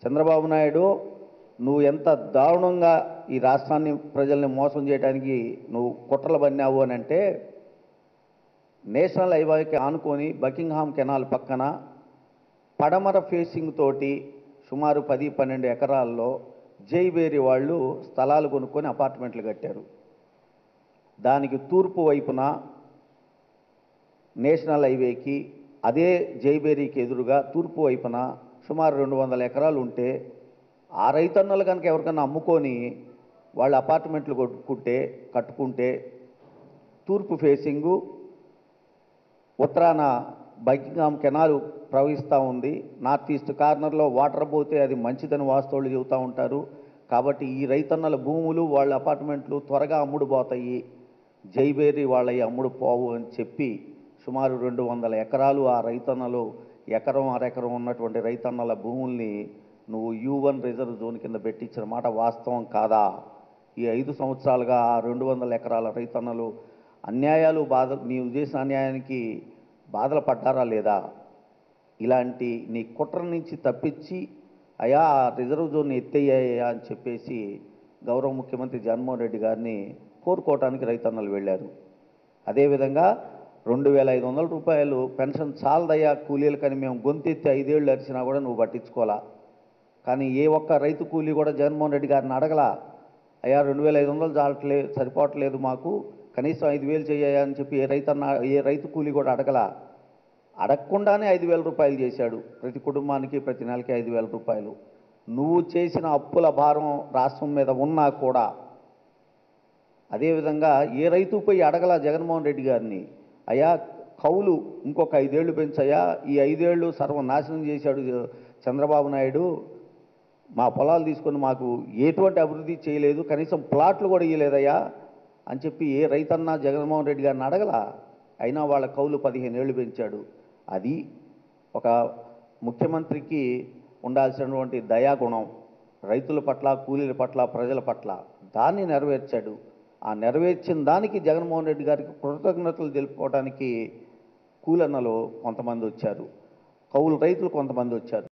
చంద్రబాబు నాయుడు నువ్వు ఎంత దారుణంగా ఈ రాష్ట్రాన్ని ప్రజల్ని మోసం చేయడానికి నువ్వు కుట్రలు పన్నావు అని అంటే నేషనల్ హైవేకి ఆనుకొని బకింగ్హామ్ కెనాల్ పక్కన పడమర ఫేసింగ్ తోటి సుమారు పది పన్నెండు ఎకరాల్లో జైబేరి వాళ్ళు స్థలాలు కొనుక్కొని అపార్ట్మెంట్లు కట్టారు దానికి తూర్పు వైపున నేషనల్ హైవేకి అదే జైబేరీకి ఎదురుగా తూర్పు వైపున సుమారు రెండు వందల ఎకరాలు ఉంటే ఆ రైతన్నలు కనుక ఎవరికైనా అమ్ముకొని వాళ్ళు అపార్ట్మెంట్లు కొట్టుకుంటే కట్టుకుంటే తూర్పు ఫేసింగు ఉత్తరాన బకింగ్హామ్ కెనాల్ ప్రవహిస్తూ ఉంది నార్త్ ఈస్ట్ కార్నర్లో వాటర్ పోతే అది మంచిదని వాస్తవులు చెబుతూ ఉంటారు కాబట్టి ఈ రైతన్నల భూములు వాళ్ళ అపార్ట్మెంట్లు త్వరగా అమ్ముడు పోతాయి జైబేరి వాళ్ళ అమ్ముడు పోవు అని చెప్పి సుమారు రెండు వందల ఎకరాలు ఆ రైతన్నలు ఎకరం అరెకరం ఉన్నటువంటి రైతన్నల భూముల్ని నువ్వు యూ వన్ రిజర్వ్ జోన్ కింద పెట్టించిన మాట వాస్తవం కాదా ఈ ఐదు సంవత్సరాలుగా ఆ రెండు వందల ఎకరాల రైతన్నలు అన్యాయాలు బాధ నీవు చేసిన అన్యాయానికి బాధలు పడ్డారా లేదా ఇలాంటి నీ కుట్ర నుంచి తప్పించి అయా ఆ రిజర్వ్ జోన్ ఎత్తయ్యాయా అని చెప్పేసి గౌరవ ముఖ్యమంత్రి జగన్మోహన్ రెడ్డి గారిని కోరుకోవటానికి రైతన్నలు వెళ్ళారు అదేవిధంగా రెండు వేల ఐదు వందల రూపాయలు పెన్షన్ చాలదయ్యా కూలీలకని మేము గొంతెత్తి ఐదేళ్ళు అరిచినా కూడా నువ్వు పట్టించుకోవాలా కానీ ఏ ఒక్క రైతు కూలీ కూడా జగన్మోహన్ రెడ్డి గారిని అడగలా అయ్యా రెండు వేల ఐదు వందలు చాలట్లే సరిపోవట్లేదు మాకు కనీసం ఐదు వేలు చేయ్యా అని చెప్పి ఏ రైతన్న ఏ రైతు కూలీ కూడా అడగలా అడగకుండానే ఐదు వేల రూపాయలు చేశాడు ప్రతి కుటుంబానికి ప్రతి నెలకి ఐదు వేల రూపాయలు నువ్వు చేసిన అప్పుల భారం రాష్ట్రం మీద ఉన్నా కూడా అదేవిధంగా ఏ రైతు పోయి అడగల జగన్మోహన్ రెడ్డి గారిని అయ్యా కౌలు ఇంకొక ఐదేళ్లు పెంచయ్యా ఈ ఐదేళ్లు సర్వనాశనం చేశాడు చంద్రబాబు నాయుడు మా పొలాలు తీసుకొని మాకు ఎటువంటి అభివృద్ధి చేయలేదు కనీసం ప్లాట్లు కూడా ఇవ్వలేదయ్యా అని చెప్పి ఏ రైతన్నా జగన్మోహన్ రెడ్డి గారిని అడగల అయినా వాళ్ళ కౌలు పదిహేను ఏళ్ళు పెంచాడు అది ఒక ముఖ్యమంత్రికి ఉండాల్సినటువంటి దయాగుణం రైతుల పట్ల కూలీల పట్ల ప్రజల పట్ల దాన్ని నెరవేర్చాడు ఆ నెరవేర్చిన దానికి జగన్మోహన్ రెడ్డి గారికి కృతజ్ఞతలు తెలుపుకోవడానికి కూలన్నలు కొంతమంది వచ్చారు కౌలు రైతులు కొంతమంది వచ్చారు